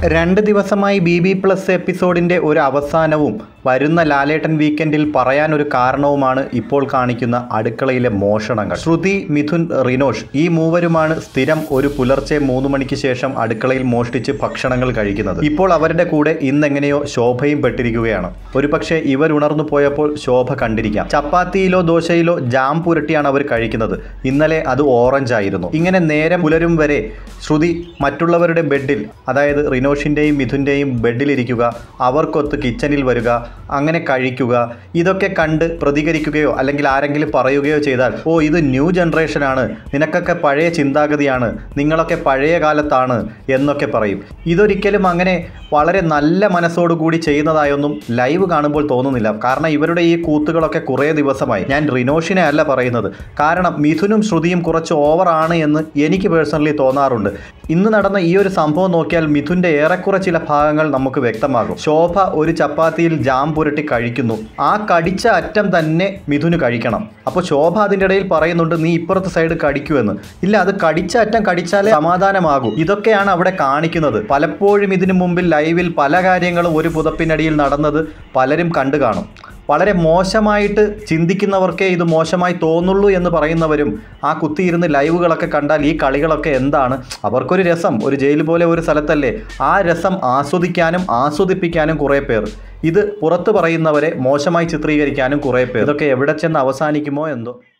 രണ്ട് ദിവസമായി B B plus എപ്പിസോഡിൻ്റെ ഒരു അവസാനവും വരുന്ന ലാലേട്ടൻ വീക്കെൻഡിൽ പറയാൻ ഒരു കാരണവുമാണ് ഇപ്പോൾ കാണിക്കുന്ന അടുക്കളയിലെ മോഷണങ്ങൾ ശ്രുതി മിഥുൻ റിനോഷ് ഈ മൂവരുമാണ് സ്ഥിരം ഒരു പുലർച്ചെ മൂന്ന് മണിക്ക് ശേഷം അടുക്കളയിൽ മോഷ്ടിച്ച് ഭക്ഷണങ്ങൾ കഴിക്കുന്നത് ഇപ്പോൾ അവരുടെ കൂടെ ഇന്നെങ്ങനെയോ ശോഭയും പെട്ടിരിക്കുകയാണ് ഒരുപക്ഷെ ഇവർ ഉണർന്നു പോയപ്പോൾ ശോഭ കണ്ടിരിക്കാം ചപ്പാത്തിയിലോ ദോശയിലോ ജാം പുരട്ടിയാണ് അവർ കഴിക്കുന്നത് ഇന്നലെ അത് ഓറഞ്ച് ആയിരുന്നു ഇങ്ങനെ നേരം പുലരും വരെ ശ്രുതി മറ്റുള്ളവരുടെ ബെഡിൽ അതായത് റിനോഷിൻ്റെയും മിഥുൻ്റെയും ബെഡിലിരിക്കുക അവർക്കൊത്ത് കിച്ചണിൽ വരിക അങ്ങനെ കഴിക്കുക ഇതൊക്കെ കണ്ട് പ്രതികരിക്കുകയോ അല്ലെങ്കിൽ ആരെങ്കിലും പറയുകയോ ചെയ്താൽ ഓ ഇത് ന്യൂ ജനറേഷനാണ് നിനക്കൊക്കെ പഴയ ചിന്താഗതിയാണ് നിങ്ങളൊക്കെ പഴയ കാലത്താണ് എന്നൊക്കെ പറയും ഇതൊരിക്കലും അങ്ങനെ വളരെ നല്ല മനസ്സോടുകൂടി ചെയ്യുന്നതായൊന്നും ലൈവ് കാണുമ്പോൾ തോന്നുന്നില്ല കാരണം ഇവരുടെ ഈ കൂത്തുകളൊക്കെ കുറേ ദിവസമായി ഞാൻ റിനോഷിനെ അല്ല പറയുന്നത് കാരണം മിഥുനും ശ്രുതിയും കുറച്ച് ഓവറാണ് എന്ന് എനിക്ക് പേഴ്സണലി തോന്നാറുണ്ട് ഇന്ന് നടന്ന ഈ ഒരു സംഭവം നോക്കിയാൽ മിഥുൻ്റെ ഏറെക്കുറെ ചില ഭാഗങ്ങൾ നമുക്ക് വ്യക്തമാകും ശോഭ ഒരു ചപ്പാത്തിയിൽ ജാം പുരട്ടി കഴിക്കുന്നു ആ കടിച്ച അറ്റം തന്നെ മിഥുന് കഴിക്കണം അപ്പോൾ ശോഭ അതിൻ്റെ ഇടയിൽ പറയുന്നുണ്ട് നീ ഇപ്പുറത്തെ സൈഡ് കടിക്കുമെന്ന് ഇല്ല അത് കടിച്ച അറ്റം കടിച്ചാലേ സമാധാനമാകൂ ഇതൊക്കെയാണ് അവിടെ കാണിക്കുന്നത് പലപ്പോഴും ഇതിനു മുമ്പിൽ ലൈവിൽ പല കാര്യങ്ങളും ഒരു പുതപ്പിനടിയിൽ നടന്നത് പലരും കണ്ടു കാണും വളരെ മോശമായിട്ട് ചിന്തിക്കുന്നവർക്കേ ഇത് മോശമായി തോന്നുള്ളൂ എന്ന് പറയുന്നവരും ആ കുത്തിയിരുന്ന് ലൈവുകളൊക്കെ കണ്ടാൽ ഈ കളികളൊക്കെ എന്താണ് അവർക്കൊരു രസം ഒരു ജയിൽ പോലെ ഒരു സ്ഥലത്തല്ലേ ആ രസം ആസ്വദിക്കാനും ആസ്വദിപ്പിക്കാനും കുറേ പേർ ഇത് പുറത്ത് പറയുന്നവരെ മോശമായി ചിത്രീകരിക്കാനും കുറേ പേർ ഇതൊക്കെ എവിടെ ചെന്ന് അവസാനിക്കുമോ എന്തോ